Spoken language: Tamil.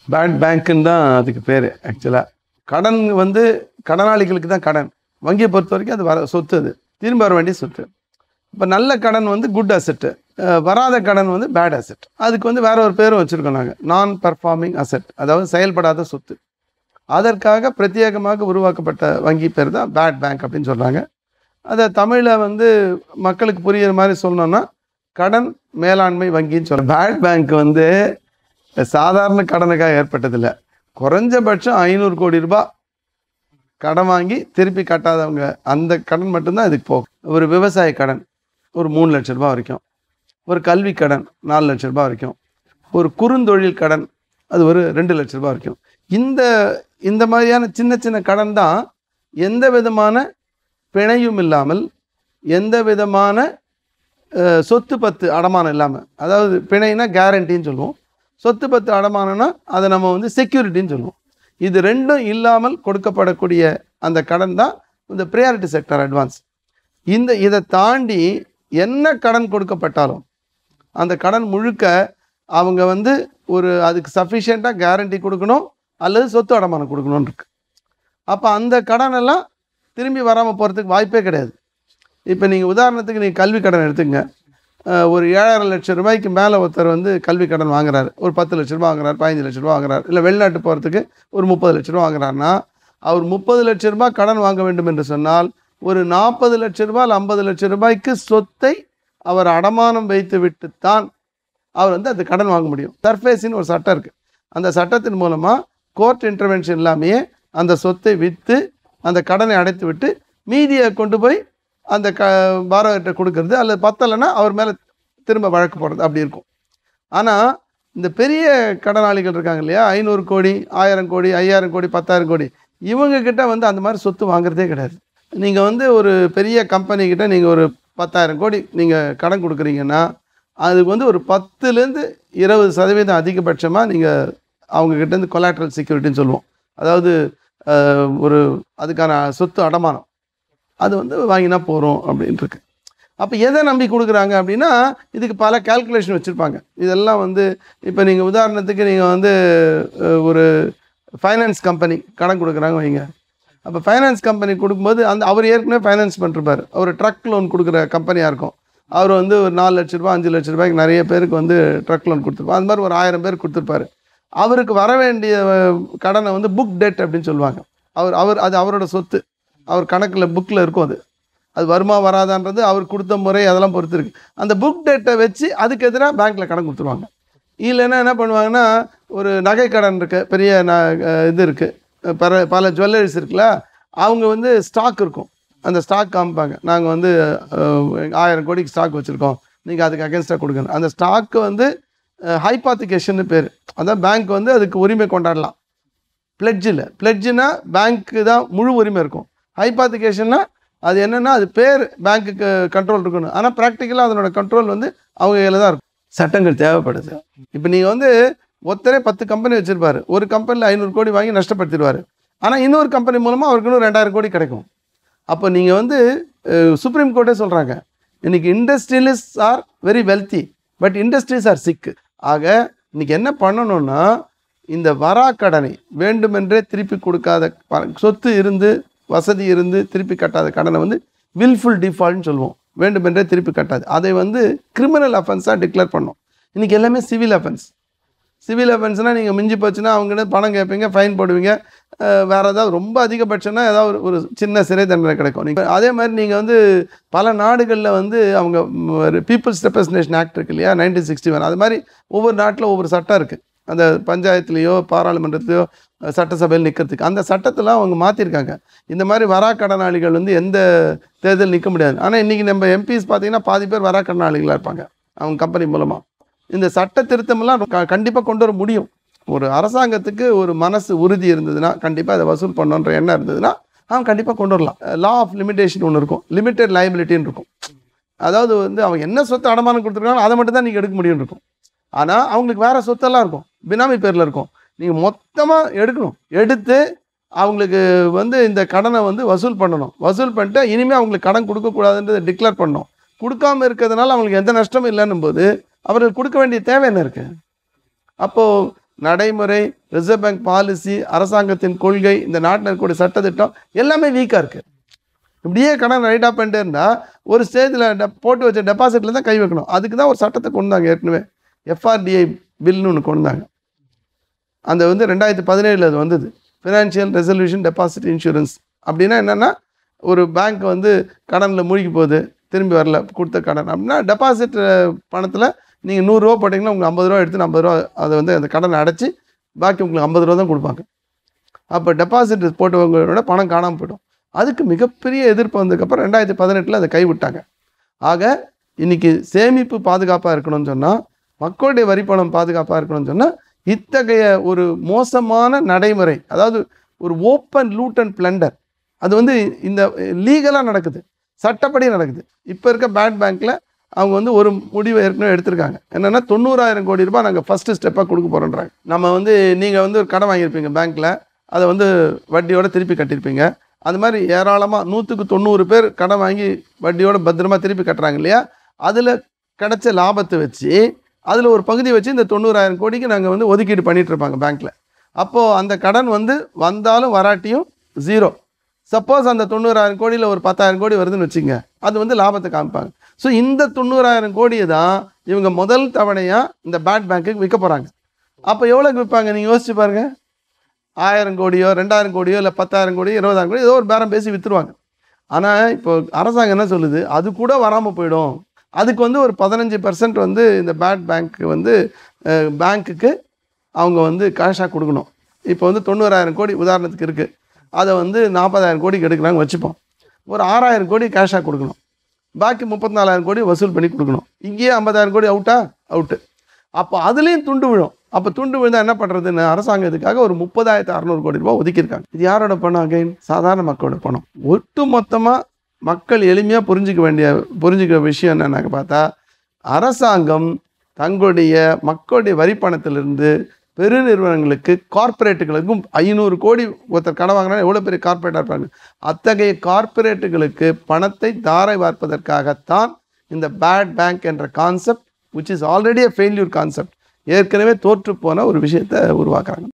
பேட் பேங்க்குன்னு தான் அதுக்கு பேர் ஆக்சுவலாக கடன் வந்து கடனாளிகளுக்கு தான் கடன் வங்கியை பொறுத்த வரைக்கும் அது வர சொத்து அது திரும்ப வர வேண்டிய சொத்து இப்போ நல்ல கடன் வந்து குட் அசெட்டு வராத கடன் வந்து பேட் அசெட் அதுக்கு வந்து வேற ஒரு பேரும் வச்சுருக்கோம் நாங்கள் நான் பர்ஃபார்மிங் அசெட் அதாவது செயல்படாத சொத்து அதற்காக பிரத்யேகமாக உருவாக்கப்பட்ட வங்கி பேர் தான் பேட் பேங்க் அப்படின்னு சொல்கிறாங்க அதை தமிழில் வந்து மக்களுக்கு புரியிற மாதிரி சொல்லணும்னா கடன் மேலாண்மை வங்கின்னு சொல்கிறேன் பேட் பேங்க் வந்து சாதாரண கடனுக்காக ஏற்பட்டதில்லை குறைஞ்சபட்சம் ஐநூறு கோடி ரூபாய் கடன் வாங்கி திருப்பி கட்டாதவங்க அந்த கடன் மட்டும்தான் இதுக்கு போகும் ஒரு விவசாய கடன் ஒரு மூணு லட்ச ரூபாய் வரைக்கும் ஒரு கல்வி கடன் நாலு லட்ச ரூபாய் வரைக்கும் ஒரு குறுந்தொழில் கடன் அது ஒரு ரெண்டு லட்ச ரூபாய் வரைக்கும் இந்த இந்த மாதிரியான சின்ன சின்ன கடன் தான் எந்த விதமான பிணையும் இல்லாமல் எந்த விதமான அஹ், சொத்து பத்து அடமானம் இல்லாமல் அதாவது பிணைனா கேரண்டின்னு சொல்லுவோம் சொத்து பத்து அடமானம்னா அதை நம்ம வந்து செக்யூரிட்டின்னு சொல்லுவோம் இது ரெண்டும் இல்லாமல் கொடுக்கப்படக்கூடிய அந்த கடன் தான் இந்த ப்ரியாரிட்டி செக்டர் அட்வான்ஸ் இந்த இதை தாண்டி என்ன கடன் கொடுக்கப்பட்டாலும் அந்த கடன் முழுக்க அவங்க வந்து ஒரு அதுக்கு சஃபிஷியண்ட்டாக கேரண்டி கொடுக்கணும் அல்லது சொத்து அடமானம் கொடுக்கணும்னு இருக்கு அப்போ அந்த கடன் எல்லாம் திரும்பி வராமல் போகிறதுக்கு வாய்ப்பே கிடையாது இப்போ நீங்கள் உதாரணத்துக்கு நீங்கள் கல்வி கடன் எடுத்துங்க அஹ் ஒரு ஏழரை லட்சம் ரூபாய்க்கு மேலே ஒருத்தர் வந்து கல்வி கடன் வாங்குறாரு ஒரு பத்து லட்ச ரூபா வாங்குறாரு பதினஞ்சு லட்ச ரூபா வாங்குறாரு இல்லை வெளிநாட்டு போகிறதுக்கு ஒரு முப்பது லட்ச ரூபா வாங்குறாருன்னா அவர் முப்பது லட்ச ரூபாய் கடன் வாங்க வேண்டும் என்று சொன்னால் ஒரு நாற்பது லட்ச ரூபாய் இல்லை ஐம்பது லட்ச ரூபாய்க்கு சொத்தை அவர் அடமானம் வைத்து விட்டுத்தான் அவர் வந்து அந்த கடன் வாங்க முடியும் சர்ஃபேஸின்னு ஒரு சட்டம் இருக்குது அந்த சட்டத்தின் மூலமாக கோர்ட் இன்டர்வென்ஷன் இல்லாமையே அந்த சொத்தை விற்று அந்த கடனை அடைத்து விட்டு மீதியை கொண்டு போய் அந்த க பாரோகிட்ட கொடுக்கறது அல்லது பத்தலைன்னா அவர் மேலே திரும்ப வழக்கு போடுறது அப்படி இருக்கும் ஆனால் இந்த பெரிய கடனாளிகள் இருக்காங்க இல்லையா ஐநூறு கோடி ஆயிரம் கோடி ஐயாயிரம் கோடி பத்தாயிரம் கோடி இவங்க கிட்ட வந்து அந்த மாதிரி சொத்து வாங்குறதே கிடையாது நீங்கள் வந்து ஒரு பெரிய கம்பெனி கிட்ட நீங்கள் ஒரு பத்தாயிரம் கோடி நீங்கள் கடன் கொடுக்குறீங்கன்னா அதுக்கு வந்து ஒரு பத்துலேருந்து இருபது சதவீதம் அதிகபட்சமாக நீங்கள் அவங்கக்கிட்டேருந்து கொலாட்ரல் செக்யூரிட்டின்னு சொல்லுவோம் அதாவது அஹ், ஒரு அதுக்கான சொத்து அடமானம் அது வந்து வாங்கினா போகிறோம் அப்படின்னு இருக்கு அப்போ எதை நம்பி கொடுக்குறாங்க அப்படின்னா இதுக்கு பல கால்குலேஷன் வச்சுருப்பாங்க இதெல்லாம் வந்து இப்போ நீங்கள் உதாரணத்துக்கு நீங்கள் வந்து அஹ், ஒரு ஃபைனான்ஸ் கம்பெனி கடன் கொடுக்குறாங்க வைங்க அப்போ ஃபைனான்ஸ் கம்பெனி கொடுக்கும்போது அந்த அவர் ஏற்கனவே ஃபைனான்ஸ் பண்ணிருப்பார் ஒரு ட்ரக் லோன் கொடுக்குற கம்பெனியாக இருக்கும் அவர் வந்து ஒரு நாலு லட்ச ரூபா அஞ்சு லட்ச ரூபாய்க்கு நிறைய பேருக்கு வந்து ட்ரக் லோன் கொடுத்துருப்பார் அந்த மாதிரி ஒரு ஆயிரம் பேர் கொடுத்துருப்பாரு அவருக்கு வர வேண்டிய அஹ், கடனை வந்து புக் டெட் அப்படின்னு சொல்லுவாங்க அவர் அவர் அது அவரோட சொத்து அவர் கணக்கில் புக்கில் இருக்கும் அது அது வருமா வராதான்றது அவர் கொடுத்த முறை அதெல்லாம் பொறுத்து இருக்கு அந்த புக் டேட்டை வச்சு அதுக்கு எதிராக பேங்க்கில் கடன் கொடுத்துருவாங்க இல்லைன்னா என்ன பண்ணுவாங்கன்னா ஒரு நகை கடன் இருக்கு பெரிய ந அஹ் இது இருக்குது பல பல ஜுவல்லரிஸ் இருக்குல்ல அவங்க வந்து ஸ்டாக் இருக்கும் அந்த ஸ்டாக் காமிப்பாங்க நாங்கள் வந்து அஹ், ஆயிரம் கோடிக்கு ஸ்டாக் வச்சுருக்கோம் நீங்கள் அதுக்கு அகேன்ஸ்டாக கொடுக்கணும் அந்த ஸ்டாக்கு வந்து ஹைபாத்திகேஷன் பேர் அதான் பேங்க் வந்து அதுக்கு உரிமை கொண்டாடலாம் பிளட்ஜில் பிளட்ஜுனா பேங்க்கு தான் முழு உரிமை இருக்கும் ஹைபாத்திகேஷன்னா அது என்னென்னா அது பேர் பேங்க்குக்கு கண்ட்ரோல் இருக்கணும் ஆனால் ப்ராக்டிக்கலாக அதனோட கண்ட்ரோல் வந்து அவங்க கையில் தான் இருக்கும் சட்டங்கள் தேவைப்படுது இப்போ நீங்கள் வந்து ஒருத்தரே பத்து கம்பெனி வச்சுருப்பாரு ஒரு கம்பெனியில் ஐநூறு கோடி வாங்கி நஷ்டப்படுத்திடுவார் ஆனால் இன்னொரு கம்பெனி மூலமாக அவருக்கு இன்னும் ரெண்டாயிரம் கோடி கிடைக்கும் அப்போ நீங்கள் வந்து சுப்ரீம் கோர்ட்டே சொல்கிறாங்க இன்னைக்கு industrialist are very wealthy but industries are sick ஆக இன்னைக்கு என்ன பண்ணணும்னா இந்த வரா கடனை வேண்டுமென்றே திருப்பி கொடுக்காத ப- சொத்து இருந்து வசதி இருந்து திருப்பி கட்டாத கடனை வந்து வில்ஃபுல் டிஃபால்ட்னு சொல்லுவோம் வேண்டுமென்றே திருப்பி கட்டாது அதை வந்து கிரிமினல் அஃபென்ஸாக டிக்ளேர் பண்ணோம் இன்றைக்கி எல்லாமே சிவில் அஃபென்ஸ் சிவில் அஃபென்ஸ்னால் நீங்கள் மிஞ்சி போச்சுன்னா அவங்ககிட்ட பணம் கேட்பீங்க ஃபைன் போடுவீங்க அஹ் வேற ஏதாவது ரொம்ப அதிகபட்சம்னா ஏதாவது ஒரு ஒரு சின்ன சிறை தண்டனை கிடைக்கும் நீங்கள் அதே மாதிரி நீங்கள் வந்து பல நாடுகளில் வந்து அவங்க பீப்புள்ஸ் ரெப்ரசன்டேஷன் ஆக்ட் இருக்கு இல்லையா நைன்டீன் சிக்ஸ்டி ஒன் அது மாதிரி ஒவ்வொரு நாட்டில் ஒவ்வொரு சட்டம் இருக்குது அந்த பஞ்சாயத்துலேயோ பாராளுமன்றத்திலையோ அஹ், சட்டசபையில் நிற்கிறதுக்கு அந்த சட்டத்தெல்லாம் அவங்க மாற்றிருக்காங்க இந்த மாதிரி வரா கடனாளிகள் வந்து எந்த தேர்தல் நிற்க முடியாது ஆனால் இன்றைக்கி நம்ம எம்பிஸ் பார்த்தீங்கன்னா பாதி பேர் வரா கடனாளிகளாக இருப்பாங்க அவங்க கம்பெனி மூலமாக இந்த சட்ட திருத்தமெல்லாம் கண்டிப்பாக கொண்டு வர முடியும் ஒரு அரசாங்கத்துக்கு ஒரு மனசு உறுதி இருந்ததுன்னா கண்டிப்பாக அதை வசூல் பண்ணணுன்ற எண்ணம் இருந்ததுன்னா அவன் கண்டிப்பாக கொண்டு வரலாம் லா ஆஃப் லிமிடேஷன் ஒன்று இருக்கும் லிமிட்டெட் லைபிலிட்டின்னு இருக்கும் அதாவது வந்து அவன் என்ன சொத்து அடமானம் கொடுத்துருக்காங்களோ அதை மட்டும் தான் நீங்கள் எடுக்க முடியும் இருக்கும் ஆனால் அவங்களுக்கு வேறு சொத்தெல்லாம் இருக்கும் பினாமி பேரில் இருக்கும் நீங்கள் மொத்தமாக எடுக்கணும் எடுத்து அவங்களுக்கு வந்து இந்த கடனை வந்து வசூல் பண்ணணும் வசூல் பண்ணிட்டு இனிமேல் அவங்களுக்கு கடன் கொடுக்கக்கூடாதுன்றதை டிக்ளேர் பண்ணணும் கொடுக்காம இருக்கிறதுனால அவங்களுக்கு எந்த நஷ்டமும் இல்லைன்னும் போது அவர்கள் கொடுக்க வேண்டிய தேவை என்ன இருக்குது அப்போது நடைமுறை ரிசர்வ் பேங்க் பாலிசி அரசாங்கத்தின் கொள்கை இந்த நாட்டில் இருக்கக்கூடிய சட்டத்திட்டம் எல்லாமே வீக்காக இருக்குது இப்படியே கடன் ரைட் ஆஃப் பண்ணிட்டே இருந்தால் ஒரு ஸ்டேஜில் போட்டு வச்ச டெபாசிட்டில் தான் கை வைக்கணும் அதுக்கு தான் ஒரு சட்டத்தை கொண்டு வந்தாங்க ஏற்கனவே எஃப்ஆர்டிஐ பில்னு ஒன்று கொண்டு வந்தாங்க அந்த வந்து ரெண்டாயிரத்தி பதினேழில் அது வந்தது ஃபினான்ஷியல் ரெசல்யூஷன் டெபாசிட் இன்சூரன்ஸ் அப்படின்னா என்னென்னா ஒரு பேங்க் வந்து கடனில் மூழ்கி போகுது திரும்பி வரல கொடுத்த கடன் அப்படின்னா டெபாசிட் பணத்தில் நீங்கள் நூறுரூவா போட்டிங்கன்னா உங்களுக்கு ஐம்பது ரூபா எடுத்து ஐம்பது ரூபா அதை வந்து அந்த கடனை அடைச்சி பாக்கி உங்களுக்கு ஐம்பது ரூபா தான் கொடுப்பாங்க அப்போ டெபாசிட் போட்டவங்களோட பணம் காணாமல் போயிடும் அதுக்கு மிகப்பெரிய எதிர்ப்பு வந்ததுக்கப்புறம் ரெண்டாயிரத்தி பதினெட்டில் அதை கைவிட்டாங்க ஆக இன்னைக்கு சேமிப்பு பாதுகாப்பாக இருக்கணும்னு சொன்னால் மக்களுடைய வரிப்பணம் பாதுகாப்பாக இருக்கணும்னு சொன்னால் இத்தகைய ஒரு மோசமான நடைமுறை அதாவது ஒரு ஓப்பன் லூட் அண்ட் பிளண்டர் அது வந்து இந்த லீகலாக நடக்குது சட்டப்படி நடக்குது இப்போ இருக்க பேட் பேங்க்கில் அவங்க வந்து ஒரு முடிவை ஏற்கனவே எடுத்திருக்காங்க என்னென்னா தொண்ணூறாயிரம் கோடி ரூபாய் நாங்கள் ஃபஸ்ட்டு ஸ்டெப்பாக கொடுக்க போகிறோன்றாங்க நம்ம வந்து நீங்கள் வந்து ஒரு கடன் வாங்கியிருப்பீங்க பேங்க்கில் அதை வந்து வட்டியோட திருப்பி கட்டியிருப்பீங்க அது மாதிரி ஏராளமாக நூற்றுக்கு தொண்ணூறு பேர் கடன் வாங்கி வட்டியோட பத்திரமா திருப்பி கட்டுறாங்க இல்லையா அதில் கிடைச்ச லாபத்தை வச்சு அதில் ஒரு பகுதி வச்சு இந்த தொண்ணூறாயிரம் கோடிக்கு நாங்கள் வந்து ஒதுக்கீடு பண்ணிட்டு இருப்பாங்க பேங்க்கில் அப்போது அந்த கடன் வந்து வந்தாலும் வராட்டியும் ஜீரோ சப்போஸ் அந்த தொண்ணூறாயிரம் கோடியில் ஒரு பத்தாயிரம் கோடி வருதுன்னு வச்சுங்க அது வந்து லாபத்தை காமிப்பாங்க ஸோ இந்த தொண்ணூறாயிரம் கோடியை தான் இவங்க முதல் தவணையாக இந்த பேட் பேங்க்குக்கு விற்க போகிறாங்க அப்போ எவ்வளோக்கு விற்பாங்க நீங்கள் யோசிச்சு பாருங்கள் ஆயிரம் கோடியோ ரெண்டாயிரம் கோடியோ இல்லை பத்தாயிரம் கோடியோ இருபதாயிரம் கோடியோ ஏதோ ஒரு பேரம் பேசி விற்றுருவாங்க ஆனால் இப்போ அரசாங்கம் என்ன சொல்லுது அது கூட வராமல் போயிடும் அதுக்கு வந்து ஒரு பதினஞ்சு பர்சன்ட் வந்து இந்த பேட் பேங்க்கு வந்து பேங்க்குக்கு அவங்க வந்து கேஷாக கொடுக்கணும் இப்போ வந்து தொண்ணூறாயிரம் கோடி உதாரணத்துக்கு இருக்குது அதை வந்து நாற்பதாயிரம் கோடிக்கு எடுக்கிறாங்க வச்சுப்போம் ஒரு ஆறாயிரம் கோடி கேஷாக கொடுக்கணும் பாக்கி முப்பத்தி நாலாயிரம் கோடி வசூல் பண்ணி கொடுக்கணும் இங்கேயே ஐம்பதாயிரம் கோடி அவுட்டா அவுட்டு அப்போ அதுலேயும் துண்டு விழும் அப்போ துண்டு விழுந்தா என்ன பண்ணுறதுன்னு அரசாங்கத்துக்காக ஒரு முப்பதாயிரத்து அறநூறு கோடி ரூபாய் ஒதுக்கியிருக்காங்க இது யாரோட பணம் அகைன் சாதாரண மக்களோட பணம் ஒட்டு மொத்தமாக மக்கள் எளிமையாக புரிஞ்சிக்க வேண்டிய புரிஞ்சுக்கிற விஷயம் என்னன்னாக்க பார்த்தா அரசாங்கம் தங்களுடைய மக்களுடைய வரி பணத்திலிருந்து பெருநிறுவனங்களுக்கு கார்ப்பரேட்டுகளுக்கும் ஐநூறு கோடி ஒருத்தர் கடன் வாங்கினா எவ்வளோ பெரிய கார்ப்பரேட்டாக இருப்பாங்க அத்தகைய கார்ப்பரேட்டுகளுக்கு பணத்தை தாரை வார்ப்பதற்காகத்தான் இந்த பேட் பேங்க் என்ற concept which is already a failure concept ஏற்கனவே தோற்று போன ஒரு விஷயத்தை உருவாக்குறாங்க